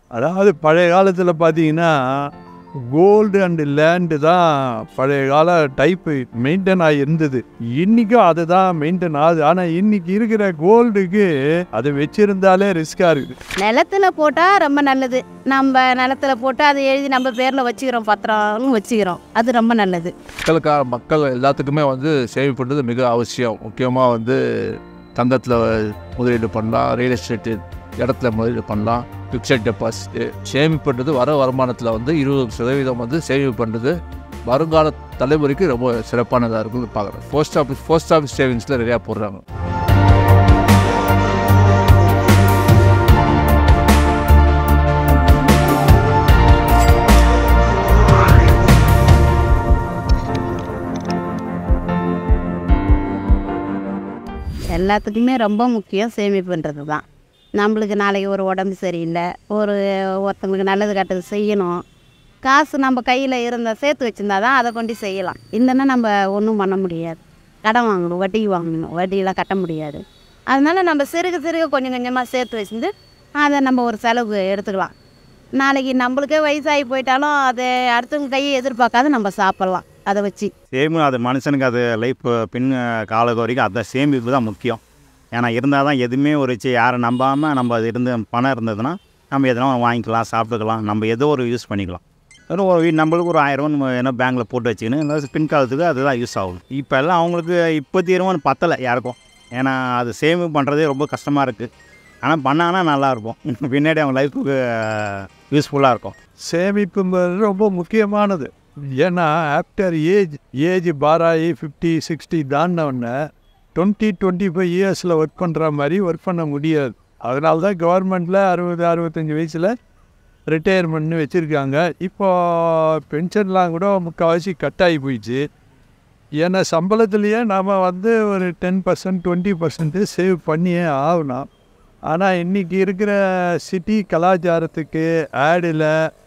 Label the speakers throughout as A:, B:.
A: அதாவது பழைய காலத்தில் பார்த்தீங்கன்னா கோல்டு அண்டு லேண்டு தான் பழைய கால டைப்பு மெயின்டைன் ஆகி இருந்தது இன்றைக்கும் அதுதான் மெயின்டைன் ஆகுது ஆனால் இன்னைக்கு இருக்கிற கோல்டுக்கு அது வச்சிருந்தாலே ரிஸ்காக இருக்குது
B: நிலத்துல போட்டால் ரொம்ப நல்லது நம்ம நிலத்துல போட்டு அதை எழுதி நம்ம பேரில் வச்சுக்கிறோம் பத்திரம்னு வச்சுக்கிறோம் அது ரொம்ப நல்லது
C: மக்களுக்காக மக்கள் எல்லாத்துக்குமே வந்து சேவிங் பண்ணுறது மிக அவசியம் முக்கியமாக வந்து தங்கத்தில் முதலீடு பண்ணலாம் ரியல் எஸ்டேட்டு இடத்துல முதலீடு பண்ணலாம் ஃபிக்ஸட் டெபாசிட்டு சேமிப்பு பண்ணுறது வர வருமானத்தில் வந்து இருபது சதவீதம் வந்து சேமிப்பு பண்ணுறது வருங்கால தலைமுறைக்கு ரொம்ப சிறப்பானதாக இருக்குன்னு பார்க்குறேன் போஸ்ட் ஆஃபீஸ் போஸ்ட் ஆஃபீஸ் சேவிங்ஸில் நிறையா போடுறாங்க
B: எல்லாத்துக்குமே ரொம்ப முக்கியம் சேமிப்புன்றது தான் நம்மளுக்கு நாளைக்கு ஒரு உடம்பு சரியில்லை ஒரு ஒருத்தங்களுக்கு நல்லது கெட்டது செய்யணும் காசு நம்ம கையில் இருந்த சேர்த்து வச்சிருந்தா தான் அதை கொண்டு செய்யலாம் இல்லைன்னா நம்ம ஒன்றும் பண்ண முடியாது கடன் வாங்கணும் வட்டி வாங்கணும் வட்டியெல்லாம் கட்ட முடியாது அதனால நம்ம சிறுக சிறுக கொஞ்சம் கொஞ்சமாக சேர்த்து வச்சிருந்து அதை நம்ம ஒரு செலவுக்கு எடுத்துக்கலாம் நாளைக்கு நம்மளுக்கே வயசாகி போயிட்டாலும் அதை அடுத்தவங்க கையை எதிர்பார்க்காத நம்ம சாப்பிட்லாம் அதை வச்சு
D: சேமு அது மனுஷனுக்கு அது லைஃப் பின் காலம் வரைக்கும் அந்த சேமிப்பு தான் முக்கியம் ஏன்னா இருந்தால் தான் எதுவுமே ஒரு சி யாரை நம்பாமல் நம்ம அது இருந்து பணம் இருந்ததுன்னா நம்ம எதனா ஒன்று வாங்கிக்கலாம் சாப்பிட்டுக்கலாம் நம்ம ஏதோ ஒரு யூஸ் பண்ணிக்கலாம் வெறும் ஒரு வீ- நம்மளுக்கு ஒரு ஆயிரம் ரூபா என்ன பேங்க்கில் போட்டு வச்சுக்கின்னு இல்லை பின் காலத்துக்கு அதுதான் யூஸ் ஆகும் இப்போ எல்லாம் அவங்களுக்கு இப்போத்தி இருவன் பத்தலை யாருக்கும் ஏன்னா அது சேமிப்பு பண்ணுறதே ரொம்ப கஷ்டமாக இருக்குது ஆனால் பண்ணாங்கன்னா நல்லாயிருக்கும் பின்னாடி அவங்க லைஃபுக்கு யூஸ்ஃபுல்லாக இருக்கும்
A: சேமிப்புங்கிறது ரொம்ப முக்கியமானது ஏன்னா ஆஃப்டர் ஏஜ் ஏஜ் பாராயி ஃபிஃப்டி சிக்ஸ்டி தாண்டினவுடனே டுவெண்ட்டி டுவெண்ட்டி ஃபைவ் இயர்ஸில் ஒர்க் பண்ணுற மாதிரி ஒர்க் பண்ண முடியாது அதனால தான் கவர்மெண்ட்டில் அறுபது அறுபத்தஞ்சி வயசில் ரிட்டையர்மெண்ட்னு வச்சுருக்காங்க இப்போ பென்ஷன்லாம் கூட முக்கால்வாசி கட் ஆகி போயிடுச்சு ஏன்னா சம்பளத்துலேயே நாம் வந்து ஒரு ten percent twenty percent save பண்ணியே ஆகணும் ஆனால் இன்றைக்கி இருக்கிற சிட்டி கலாச்சாரத்துக்கு ஆடில்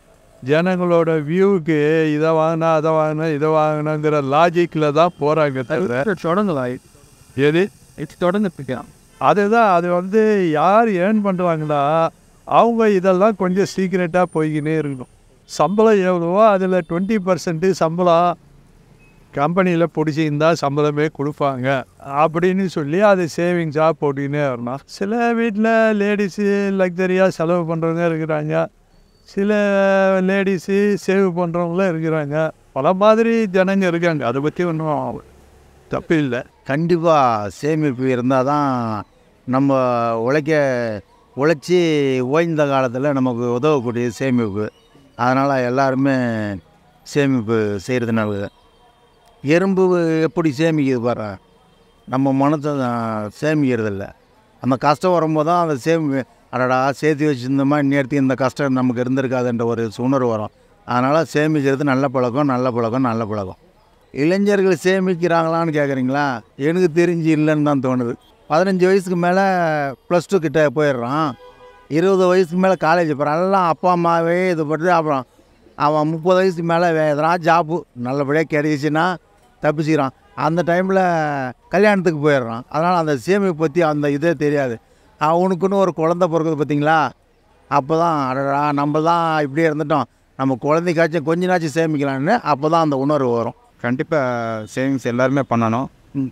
A: ஜனங்களோட வியூவுக்கு இதை வாங்கினா அதை வாங்கினா இதை வாங்கினாங்கிற லாஜிக்கில் தான் போகிறாங்க தவிர
E: தொடங்கலாம்
A: எது
E: இது தொடர்ந்து
A: அதுதான் அது வந்து யார் ஏர்ன் பண்ணுறாங்களா அவங்க இதெல்லாம் கொஞ்சம் சீக்கிரட்டாக போய்க்கினே இருக்கணும் சம்பளம் எவ்வளவோ அதில் டுவெண்ட்டி பர்சன்ட்டு சம்பளம் கம்பெனியில் பிடிச்சிருந்தா சம்பளமே கொடுப்பாங்க அப்படின்னு சொல்லி அது சேவிங்ஸாக போட்டுக்கினே வரணும் சில வீட்டில் லேடிஸு லக்ஸரியாக செலவு பண்ணுறவங்க இருக்கிறாங்க சில லேடிஸு சேவ் பண்ணுறவங்களும் இருக்கிறாங்க பல மாதிரி ஜனங்க இருக்காங்க அதை பற்றி ஒன்றும் தப்பு இல்லை
D: கண்டிப்பாக சேமிப்பு இருந்தால் தான் நம்ம உழைக்க உழைச்சி ஓய்ந்த காலத்தில் நமக்கு உதவக்கூடிய சேமிப்பு அதனால் எல்லாருமே சேமிப்பு செய்கிறது நல்லது எறும்பு எப்படி சேமிக்குது பாரு நம்ம மனத்தை சேமிக்கிறதில்ல அந்த கஷ்டம் வரும்போது தான் அந்த சேமி அடடா சேர்த்து வச்சுருந்தோமா நேரத்துக்கு இந்த கஷ்டம் நமக்கு இருந்திருக்காதுன்ற ஒரு உணர்வு வரும் அதனால் சேமிக்கிறது நல்ல பழக்கம் நல்ல பழக்கம் நல்ல பழக்கம் இளைஞர்கள் சேமிக்கிறாங்களான்னு கேட்குறீங்களா எனக்கு தெரிஞ்சு இல்லைன்னு தான் தோணுது பதினஞ்சு வயசுக்கு மேலே ப்ளஸ் டூ கிட்ட போயிடுறான் இருபது வயசுக்கு மேலே காலேஜ் போகிறான் எல்லாம் அப்பா அம்மாவே இது பண்ணி அப்புறம் அவன் முப்பது வயசுக்கு மேலே எதனா ஜாப்பு நல்லபடியாக கிடைச்சின்னா தப்பிச்சுக்கிறான் அந்த டைமில் கல்யாணத்துக்கு போயிடுறான் அதனால் அந்த சேமிப்பு பற்றி அந்த இதே தெரியாது அவனுக்குன்னு ஒரு குழந்த பிறகுது பார்த்தீங்களா அப்போ தான் அடடா நம்ம தான் இப்படியே இருந்துட்டோம் நம்ம குழந்தைக்காச்சும் கொஞ்ச நாச்சும் சேமிக்கலான்னு அப்போ தான் அந்த உணர்வு வரும்
F: கண்டிப்பாக சேவிங்ஸ் எல்லாருமே பண்ணணும்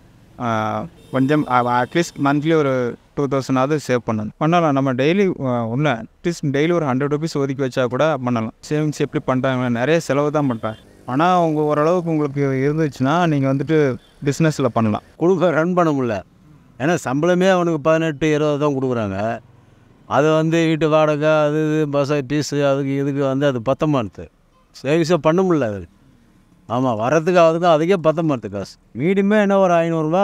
F: ஆஹ் கொஞ்சம் அட்லீஸ்ட் மந்த்லி ஒரு டூ தௌசண்டாவது சேவ் பண்ணணும் பண்ணலாம் நம்ம டெய்லி ஒன்று அட்லீஸ்ட் டெய்லி ஒரு ஹண்ட்ரட் ருபீஸ் ஒதுக்கி வச்சா கூட பண்ணலாம் சேவிங்ஸ் எப்படி பண்ணுறாங்க நிறைய செலவு தான் பண்ணுறாங்க ஆனால் அவங்க ஓரளவுக்கு உங்களுக்கு இருந்துச்சுன்னா நீங்கள் வந்துட்டு பிஸ்னஸில் பண்ணலாம்
G: குடும்பம் ரன் பண்ண முடியல ஏன்னா சம்பளமே அவனுக்கு பதினெட்டு இருபது தான் கொடுக்குறாங்க அது வந்து வீட்டு வாடகை அது இது பஸ் ஃபீஸு அதுக்கு இதுக்கு வந்து அது பத்த மாட்டுது சேவிங்ஸே பண்ண முடியல அது ஆமாம் வரதுக்கு அதுக்கு அதுக்கே பத்த மாட்டுது காசு மீடியமே என்ன ஒரு ஐநூறுரூவா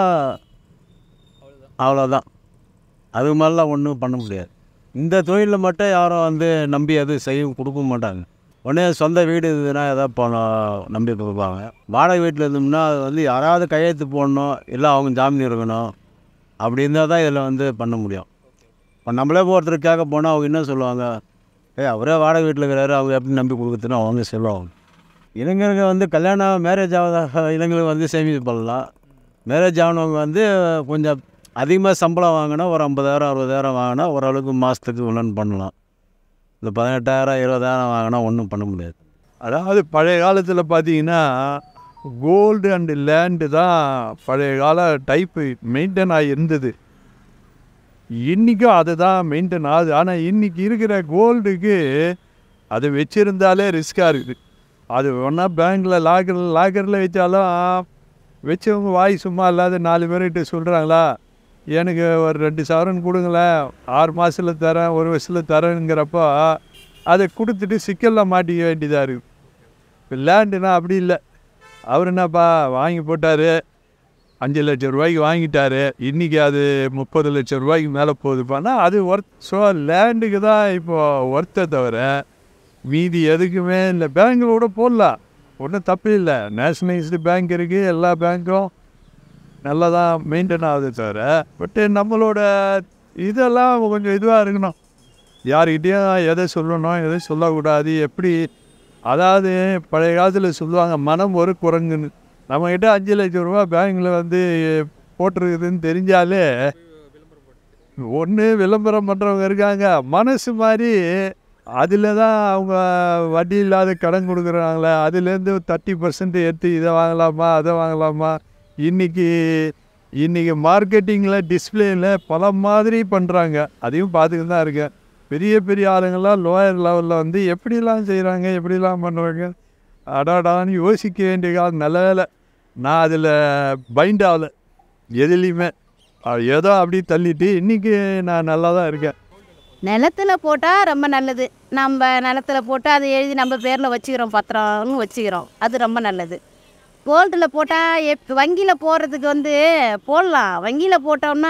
G: அவ்வளோதான் அதுக்கு மேலாம் ஒன்றும் பண்ண முடியாது இந்த தொழிலில் மட்டும் யாரும் வந்து நம்பி அது செய்ய கொடுக்க மாட்டாங்க உடனே சொந்த வீடு இதுனா எதாவது பணம் நம்பி கொடுப்பாங்க வாடகை வீட்டில் இருந்தோம்னா அது வந்து யாராவது கையெழுத்து போடணும் இல்லை அவங்க ஜாமீன் இருக்கணும் அப்படி இருந்தால் தான் இதில் வந்து பண்ண முடியும் இப்போ நம்மளே ஒருத்தருக்காக போனால் அவங்க என்ன சொல்லுவாங்க ஏய் அவரே வாடகை வீட்டில் இருக்கிறாரு அவங்க எப்படி நம்பி கொடுக்குறதுன்னு அவங்க சொல்லுவாங்க இளைஞருங்க வந்து கல்யாணம் மேரேஜ் ஆகாத இளைஞர்கள் வந்து சேமிப்பு பண்ணலாம் மேரேஜ் ஆனவங்க வந்து கொஞ்சம் அதிகமாக சம்பளம் வாங்கினா ஒரு ஐம்பதாயிரம் அறுபதாயிரம் வாங்கினா ஓரளவுக்கு மாதத்துக்கு உள்ளன்னு பண்ணலாம் இந்த பதினெட்டாயிரம் இருபதாயிரம் வாங்கினா ஒன்றும் பண்ண முடியாது
A: அதாவது பழைய காலத்தில் பார்த்தீங்கன்னா கோல்டு அண்டு லேண்டு தான் பழைய கால டைப்பு மெயின்டைன் ஆகி இருந்தது இன்றைக்கும் அதுதான் மெயின்டைன் ஆகுது ஆனால் இன்றைக்கி இருக்கிற கோல்டுக்கு அது வச்சுருந்தாலே ரிஸ்க்காக இருக்குது அது ஒன்றா பேங்க்கில் லாக்கர் லாக்கரில் வச்சாலும் வச்சவங்க வாய் சும்மா இல்லாத நாலு பேர்கிட்ட சொல்கிறாங்களா எனக்கு ஒரு ரெண்டு சவரன் கொடுங்களேன் ஆறு மாதத்தில் தரேன் ஒரு வருஷத்தில் தரேங்கிறப்போ அதை கொடுத்துட்டு சிக்கலில் மாட்டிக்க வேண்டியதாக இருக்குது இப்போ லேண்டுனா அப்படி இல்லை அவர் என்னப்பா வாங்கி போட்டார் அஞ்சு லட்சம் ரூபாய்க்கு வாங்கிட்டாரு இன்றைக்கி அது முப்பது லட்சம் ரூபாய்க்கு மேலே போகுதுப்பானா அது ஒர்த் ஸோ லேண்டுக்கு தான் இப்போது ஒர்த்தை தவிர மீதி எதுக்குமே இல்லை பேங்கில் கூட போடலாம் ஒன்றும் தப்பு இல்லை நேஷனலைஸ்டு பேங்க் இருக்குது எல்லா பேங்க்கும் நல்லா தான் மெயின்டைன் ஆகுது தவிர பட்டு நம்மளோட இதெல்லாம் கொஞ்சம் இதுவாக இருக்கணும் யார்கிட்டயும் எதை சொல்லணும் எதை சொல்லக்கூடாது எப்படி அதாவது பழைய காலத்தில் சொல்லுவாங்க மனம் ஒரு குரங்குன்னு நம்மக்கிட்ட அஞ்சு லட்சம் ரூபா பேங்க்கில் வந்து போட்டிருக்குதுன்னு தெரிஞ்சாலே ஒன்று விளம்பரம் பண்ணுறவங்க இருக்காங்க மனசு மாதிரி அதில் தான் அவங்க வட்டி இல்லாத கடன் கொடுக்குறாங்களே அதுலேருந்து தேர்ட்டி பர்சன்ட் எடுத்து இதை வாங்கலாமா அதை வாங்கலாமா இன்றைக்கி இன்றைக்கி மார்க்கெட்டிங்கில் டிஸ்பிளேயில் பல மாதிரி பண்ணுறாங்க அதையும் பார்த்துக்கிட்டு தான் இருக்கேன் பெரிய பெரிய ஆளுங்கள்லாம் லோயர் லெவலில் வந்து எப்படிலாம் செய்கிறாங்க எப்படிலாம் பண்ணுறாங்க அடாடான்னு யோசிக்க வேண்டிய காலம் நல்ல வேலை நான் அதில் பைண்ட் ஆகலை எதுலேயுமே அது ஏதோ அப்படி தள்ளிட்டு இன்றைக்கி நான் நல்லா தான் இருக்கேன்
B: நிலத்துல போட்டால் ரொம்ப நல்லது நம்ம நிலத்துல போட்டு அதை எழுதி நம்ம பேரில் வச்சுக்கிறோம் பத்திரம்னு வச்சுக்கிறோம் அது ரொம்ப நல்லது கோல்டில் போட்டால் எப் வங்கியில் போடுறதுக்கு வந்து போடலாம் வங்கியில் போட்டோம்னா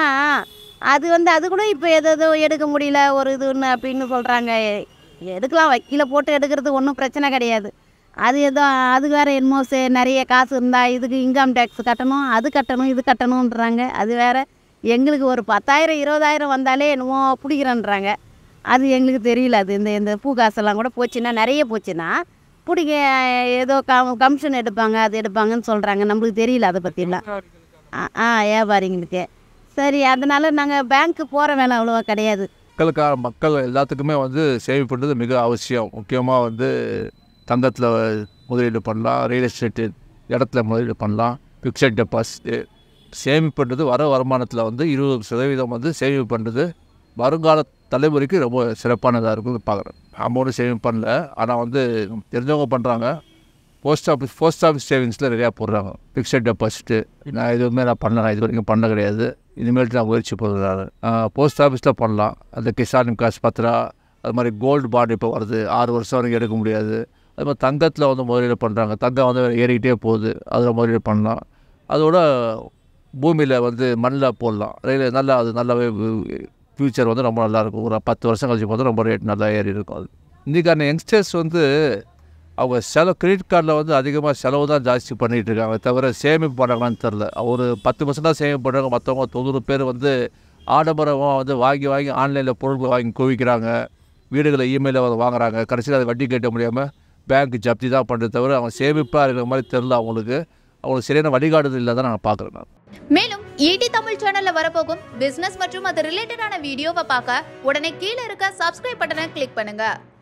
B: அது வந்து அது கூட இப்போ எது எதோ எடுக்க முடியல ஒரு இதுன்னு அப்படின்னு சொல்கிறாங்க எடுக்கலாம் வங்கியில் போட்டு எடுக்கிறது ஒன்றும் பிரச்சனை கிடையாது அது ஏதோ அது வேறு என்னமோ சே நிறைய காசு இருந்தால் இதுக்கு இன்கம் டேக்ஸ் கட்டணும் அது கட்டணும் இது கட்டணுன்றாங்க அது வேறு எங்களுக்கு ஒரு பத்தாயிரம் இருபதாயிரம் வந்தாலே என்னமோ பிடிக்கிறேன்றாங்க அது எங்களுக்கு தெரியல அது இந்த இந்த பூ காசெல்லாம் கூட போச்சுன்னா நிறைய போச்சுன்னா பிடிக்க ஏதோ கம் கமிஷன் எடுப்பாங்க அது எடுப்பாங்கன்னு சொல்கிறாங்க நம்மளுக்கு தெரியல அதை பற்றிலாம் ஆ ஆ வியாபாரிங்களுக்கு சரி அதனால நாங்கள் பேங்க்கு போகிற வேலை அவ்வளோவா கிடையாது
C: மக்களுக்காக மக்கள் எல்லாத்துக்குமே வந்து சேவ் பண்ணுறது மிக அவசியம் முக்கியமாக வந்து தங்கத்தில் முதலீடு பண்ணலாம் ரியல் எஸ்டேட்டு இடத்துல முதலீடு பண்ணலாம் ஃபிக்ஸட் டெபாசிட்டு சேமிப்புன்றது வர வருமானத்தில் வந்து இருபது சதவீதம் வந்து சேமிப்பு பண்ணுறது வருங்கால தலைமுறைக்கு ரொம்ப சிறப்பானதாக இருக்கும்னு பார்க்குறேன் நம்ம ஒன்றும் சேவிங் பண்ணல ஆனால் வந்து தெரிஞ்சவங்க பண்ணுறாங்க போஸ்ட் ஆஃபீஸ் போஸ்ட் ஆஃபீஸ் சேவிங்ஸில் நிறையா போடுறாங்க ஃபிக்ஸட் டெபாசிட்டு நான் எதுவுமே நான் பண்ணல நான் இது வரைக்கும் பண்ண கிடையாது இனிமேல்ட்டு நான் முயற்சி பண்ணுறேன் போஸ்ட் ஆஃபீஸில் பண்ணலாம் அந்த கிசான் விகாஸ் பத்ரா அது மாதிரி கோல்டு பாண்ட் இப்போ வருது ஆறு வருஷம் வரைக்கும் எடுக்க முடியாது அது மாதிரி தங்கத்தில் வந்து முதலீடு பண்ணுறாங்க தங்கம் வந்து ஏறிக்கிட்டே போகுது அதில் முதலீடு பண்ணலாம் அதோட பூமியில் வந்து மண்ணில் போடலாம் ரயில் நல்லா அது நல்லாவே ஃப்யூச்சர் வந்து ரொம்ப நல்லாயிருக்கும் ஒரு பத்து வருஷம் கழிச்சு பார்த்தா ரொம்ப ரேட் நல்லா ஏறி இருக்கும் அது இன்றைக்கான யங்ஸ்டர்ஸ் வந்து அவங்க செலவு கிரெடிட் கார்டில் வந்து அதிகமாக செலவு தான் ஜாஸ்தி பண்ணிகிட்டு இருக்காங்க தவிர சேமிப்பு பண்ணுறாங்களான்னு தெரில ஒரு பத்து பர்சன்ட் தான் சேமிப்பு பண்ணுறாங்க மற்றவங்க தொண்ணூறு பேர் வந்து ஆடம்பரமாக வந்து வாங்கி வாங்கி ஆன்லைனில் பொருட்கள் வாங்கி குவிக்கிறாங்க வீடுகளை இமெயிலில் வந்து வாங்குறாங்க கடைசியில் அதை வட்டி கட்ட முடியாமல் பேங்க் ஜப்தி தான் பண்ணுறது தவிர அவங்க சேமிப்பாக இருக்கிற மாதிரி தெரில அவங்களுக்கு அவங்களுக்கு சரியான வழிகாட்டுதல் இல்லை தான் நான் பார்க்குறேன் நான்
E: மேலும் ஈடி தமிழ் சேனல்ல வரப்போகும் பிசினஸ் மற்றும் அது ரிலேட்டடான வீடியோவை பார்க்க உடனே கீழே இருக்க சப்ஸ்கிரைப் பட்டனை கிளிக் பண்ணுங்க